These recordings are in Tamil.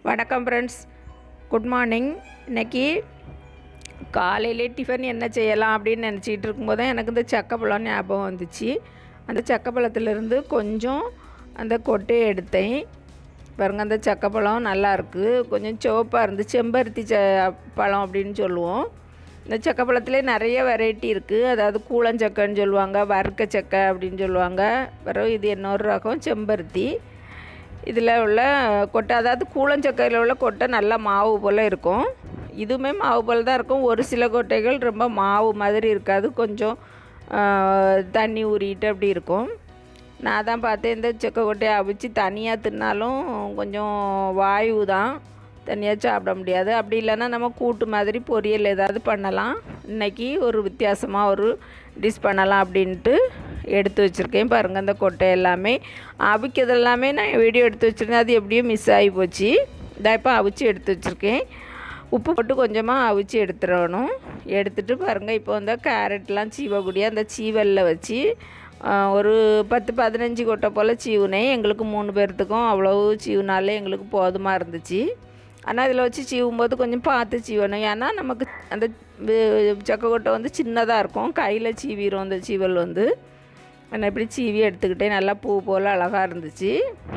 வணக்கம் ஃப்ரெண்ட்ஸ் குட் மார்னிங் இன்னைக்கு காலையிலே டிஃபன் என்ன செய்யலாம் அப்படின்னு நினச்சிக்கிட்டு இருக்கும்போது தான் எனக்கு இந்த சக்கப்பழம் ஞாபகம் வந்துச்சு அந்த சக்கப்பழத்துலேருந்து கொஞ்சம் அந்த கொட்டையை எடுத்தேன் பாருங்க அந்த சக்கப்பழம் நல்லா இருக்குது கொஞ்சம் சிவப்பாக இருந்து செம்பருத்தி ச பழம் அப்படின்னு சொல்லுவோம் இந்த சக்கப்பழத்துலேயே நிறைய வெரைட்டி இருக்குது அதாவது கூழஞ்சக்கைன்னு சொல்லுவாங்க வறுக்க சக்கை அப்படின்னு சொல்லுவாங்க பிறகு இது இன்னொரு ரகம் செம்பருத்தி இதில் உள்ள கொட்டை அதாவது கூழஞ்சக்கையில் உள்ள கொட்டை நல்லா மாவு போல் இருக்கும் இதுவுமே மாவு போல் தான் இருக்கும் ஒரு சில கொட்டைகள் ரொம்ப மாவு மாதிரி இருக்காது கொஞ்சம் ஆஹ், தண்ணி ஊறிட்டு அப்படி இருக்கும் நான் தான் பார்த்தேன் இந்த செக்க கொட்டையை அவிச்சு தனியாக தின்னாலும் கொஞ்சம் வாயு தான் தனியாக சாப்பிட முடியாது அப்படி இல்லைன்னா நம்ம கூட்டு மாதிரி பொரியல் ஏதாவது பண்ணலாம் இன்றைக்கி ஒரு வித்தியாசமாக ஒரு டிஷ் பண்ணலாம் அப்படின்ட்டு எடுத்து வச்சுருக்கேன் பாருங்கள் அந்த கொட்டை எல்லாமே அவிக்கிறது எல்லாமே நான் வீடியோ எடுத்து வச்சுருந்தேன் அது எப்படியும் மிஸ் ஆகி போச்சு இதை இப்போ அவிச்சு எடுத்து வச்சுருக்கேன் உப்பு போட்டு கொஞ்சமாக அவிச்சு எடுத்துடணும் எடுத்துட்டு பாருங்கள் இப்போ வந்து கேரட்லாம் சீவக்கூடிய அந்த சீவலில் வச்சு ஆஹ், ஒரு பத்து பதினஞ்சு கொட்டை போல் சீவுனேன் எங்களுக்கு மூணு பேர்த்துக்கும் அவ்வளவு சீவுனாலே எங்களுக்கு போதுமாக இருந்துச்சு ஆனால் இதில் வச்சு சீவும் போது கொஞ்சம் பார்த்து சீவணும் ஏன்னா நமக்கு அந்த வி- சக்கை கொட்டை வந்து சின்னதாக இருக்கும் கையில் சீவிரும் அந்த சீவல் வந்து நான் இப்படி சீவி எடுத்துக்கிட்டேன் நல்லா பூ போல் அழகாக இருந்துச்சு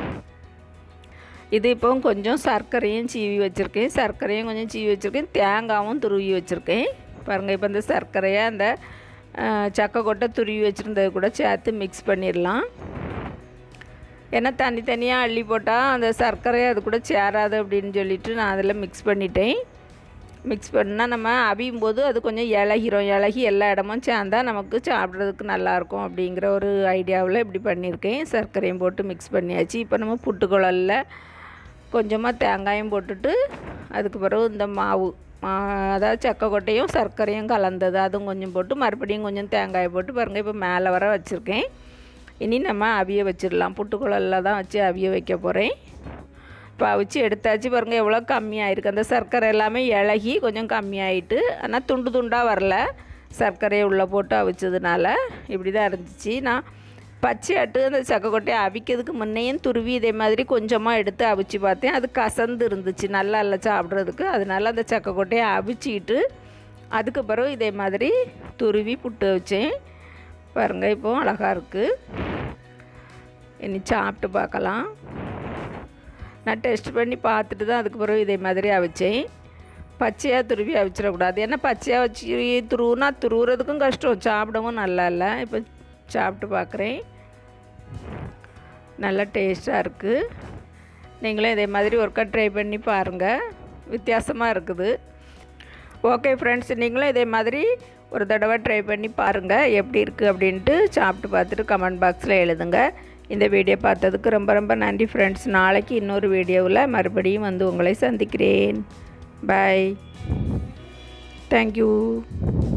இது இப்போ கொஞ்சம் சர்க்கரையும் சீவி வச்சுருக்கேன் சர்க்கரையும் கொஞ்சம் சீவி வச்சுருக்கேன் தேங்காயும் துருவி வச்சுருக்கேன் பாருங்கள் இப்போ இந்த சர்க்கரையை அந்த அஹ், சக்கை கொட்டை துருவி வச்சுருந்தது கூட சேர்த்து மிக்ஸ் பண்ணிடலாம் ஏன்னா தனித்தனியாக அள்ளி போட்டால் அந்த சர்க்கரை அது கூட சேராது அப்படின்னு சொல்லிட்டு நான் அதில் மிக்ஸ் பண்ணிட்டேன் மிக்ஸ் பண்ணால் நம்ம அவியும் போது அது கொஞ்சம் இலகிரும் இலகி எல்லா இடமும் சேர்ந்தா நமக்கு சாப்பிட்றதுக்கு நல்லாயிருக்கும் அப்படிங்கிற ஒரு ஐடியாவில் இப்படி பண்ணியிருக்கேன் சர்க்கரையும் போட்டு மிக்ஸ் பண்ணியாச்சு இப்போ நம்ம புட்டுக்குழலில் கொஞ்சமாக தேங்காயும் போட்டுட்டு அதுக்கு பிறகு இந்த மாவு மா அதாவது சக்கை கொட்டையும் சர்க்கரையும் கலந்தது அதுவும் கொஞ்சம் போட்டு மறுபடியும் கொஞ்சம் தேங்காயை போட்டு பாருங்கள் இப்போ மேலே வர வச்சுருக்கேன் இனி நம்ம அவிய வச்சிடலாம் புட்டுக்குழலில் தான் வச்சு அவிய வைக்க போகிறேன் இப்போ அவிச்சு எடுத்தாச்சு பாருங்கள் எவ்வளோ கம்மியாயிருக்கு அந்த சர்க்கரை எல்லாமே இலகி கொஞ்சம் கம்மியாயிட்டு ஆனால் துண்டு துண்டாக வரல சர்க்கரையை உள்ளே போட்டு அவிச்சதுனால இப்படி தான் இருந்துச்சு நான் பச்சையாட்டு அந்த சக்கக்கொட்டையை அவிக்கிறதுக்கு முன்னையும் துருவி இதே மாதிரி கொஞ்சமாக எடுத்து அவிச்சு பார்த்தேன் அது கசந்து இருந்துச்சு நல்லா இல்லை சாப்பிட்றதுக்கு அதனால அந்த சக்கக்கொட்டையை அவிச்சிக்கிட்டு அதுக்கு பிறகு இதே மாதிரி துருவி புட்டு வச்சேன் பாருங்கள் இப்போ அழகாக இருக்குது இனி சாப்பிட்டு பார்க்கலாம் நான் டெஸ்ட் பண்ணி பார்த்துட்டு தான் அதுக்கு பிறகு இதே மாதிரி அவிச்சேன் பச்சையாக துருவி அவிச்சிடக்கூடாது ஏன்னா பச்சையாக வச்சு துருவுனா துருவுறதுக்கும் கஷ்டம் சாப்பிடவும் நல்லா இல்லை இப்போ சாப்பிட்டு பார்க்குறேன் நல்லா டேஸ்ட்டாக இருக்குது நீங்களும் இதே மாதிரி ஒர்க்கா ட்ரை பண்ணி பாருங்கள் வித்தியாசமாக இருக்குது ஓகே ஃப்ரெண்ட்ஸ் நீங்களும் இதே மாதிரி ஒரு தடவை ட்ரை பண்ணி பாருங்கள் எப்படி இருக்குது அப்படின்ட்டு சாப்பிட்டு பார்த்துட்டு கமெண்ட் பாக்ஸில் எழுதுங்க இந்த வீடியோ பார்த்ததுக்கு ரொம்ப ரொம்ப நன்றி ஃப்ரெண்ட்ஸ் நாளைக்கு இன்னொரு வீடியோவில் மறுபடியும் வந்து உங்களை சந்திக்கிறேன் பாய் தேங்க்யூ